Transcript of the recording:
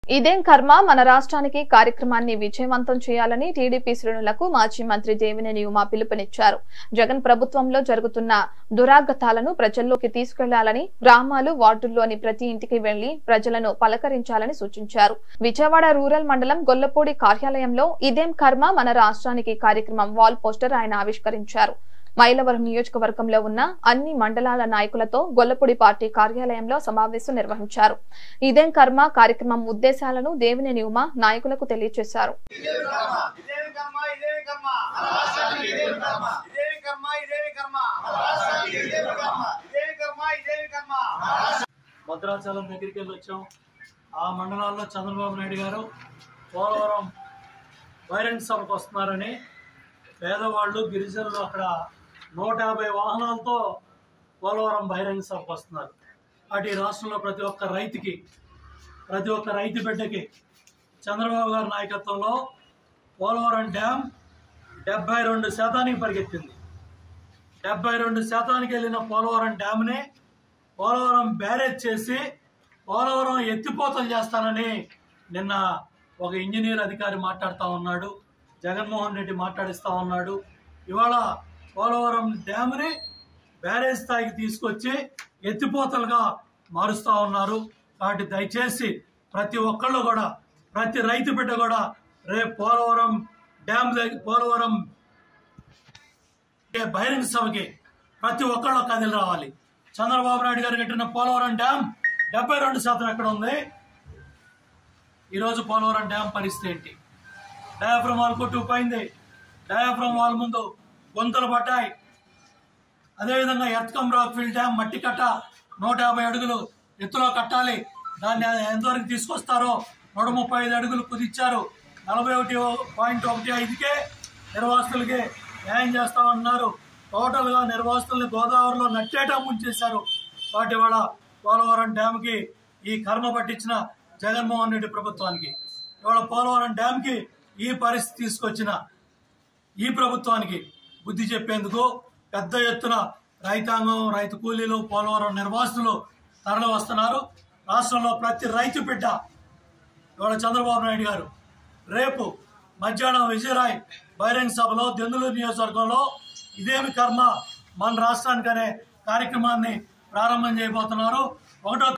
ఇదేం కర్మ మన రాష్ట్రానికి కార్యక్రమాన్ని విజయవంతం చేయాలని టీడీపీ శ్రేణులకు మాజీ మంత్రి దేవినేని ఉమా పిలుపునిచ్చారు జగన్ ప్రభుత్వంలో జరుగుతున్న దురాగతాలను ప్రజల్లోకి తీసుకెళ్లాలని గ్రామాలు వార్డుల్లోని ప్రతి ఇంటికి వెళ్లి ప్రజలను పలకరించాలని సూచించారు విజయవాడ రూరల్ మండలం గొల్లపూడి కార్యాలయంలో ఇదేం కర్మ మన రాష్ట్రానికి కార్యక్రమం వాల్ పోస్టర్ ఆయన ఆవిష్కరించారు మైలవరం నియోజకవర్గంలో ఉన్న అన్ని మండలాల నాయకులతో గొల్లపూడి పార్టీ కార్యాలయంలో సమావేశం నిర్వహించారు ఇదేం కర్మ కార్యక్రమం ఉద్దేశాలను దేవినేని ఉమ నాయకులకు తెలియజేశారు ఇదేమి కర్మ ఇదేమి కర్మ ఇదేమి కర్మ ఇదేమి కర్మ ఇదేమి కర్మ ఇదేమి కర్మ ఇదేమి కర్మ భద్రాచలం దగ్గరికి వెళ్ళి వచ్చాం ఆ మండలాల్లో చంద్రబాబు నాయుడు గారు పోలవరం బహిరంగ సభకు వస్తున్నారని పేదవాళ్ళు గిరిజనులు అక్కడ నూట యాభై వాహనాలతో పోలవరం బహిరంగ సభకు వస్తున్నారు అటు ఈ రాష్ట్రంలో ప్రతి ఒక్క రైతుకి ప్రతి ఒక్క రైతు బిడ్డకి చంద్రబాబు గారి నాయకత్వంలో పోలవరం డ్యామ్ డెబ్బై రెండు శాతానికి పరిగెత్తింది డెబ్బై రెండు శాతానికి వెళ్ళిన పోలవరం డ్యామ్ని పోలవరం బ్యారేజ్ చేసి పోలవరం ఎత్తిపోతలు చేస్తానని నిన్న ఒక ఇంజనీర్ అధికారి మాట్లాడుతూ ఉన్నాడు జగన్మోహన్ రెడ్డి మాట్లాడిస్తూ ఉన్నాడు ఇవాళ పోలవరం డ్యామ్ని బ్యారేజ్ స్థాయికి తీసుకొచ్చి ఎత్తిపోతలుగా మారుస్తూ ఉన్నారు కాబట్టి దయచేసి ప్రతి ఒక్కళ్ళు కూడా ప్రతి రైతు బిడ్డ కూడా రేపు పోలవరం డ్యామ్ దగ్గర పోలవరం ఏ బహిరంగ సభకి ప్రతి ఒక్కళ్ళు కదిలి రావాలి చంద్రబాబు నాయుడు గారు కట్టిన పోలవరం డ్యామ్ డెబ్బై రెండు శాతం ఎక్కడ ఉంది ఈరోజు పోలవరం డ్యామ్ పరిస్థితి ఏంటి డయాఫ్రమ్ వాల్ కొట్టుకుపోయింది డయాఫ్రమ్ వాల్ ముందు గొంతులు పడ్డాయి అదేవిధంగా ఎర్త్కమ్ రాక్ ఫిల్ డ్యామ్ మట్టి కట్ట నూట యాభై అడుగులు ఎత్తులో కట్టాలి దాన్ని ఎంతవరకు తీసుకొస్తారో నూట ముప్పై ఐదు అడుగులు కుదిచ్చారు నలభై ఒకటి పాయింట్ ఒకటి ఐదుకే నిర్వాసితులకి న్యాయం చేస్తామన్నారు టోటల్గా నిర్వాసితుల్ని గోదావరిలో నట్టేటా ముంచేశారు వాటి వాళ్ళ పోలవరం డ్యామ్కి ఈ కర్మ పట్టించిన జగన్మోహన్ రెడ్డి ప్రభుత్వానికి ఇవాళ పోలవరం డ్యామ్కి ఈ పరిస్థితి తీసుకొచ్చిన ఈ ప్రభుత్వానికి బుద్ధి చెప్పేందుకు పెద్ద ఎత్తున రైతాంగం రైతు కూలీలు పోలవరం నిర్వాసితులు తరలి వస్తున్నారు రాష్ట్రంలో ప్రతి రైతు బిడ్డ ఇవాళ చంద్రబాబు నాయుడు గారు రేపు మధ్యాహ్నం విజయరాయ్ బహిరంగ సభలో దెందులూరు నియోజకవర్గంలో ఇదేమి కర్మ మన రాష్ట్రానికి అనే కార్యక్రమాన్ని ప్రారంభం చేయబోతున్నారు ఒకటో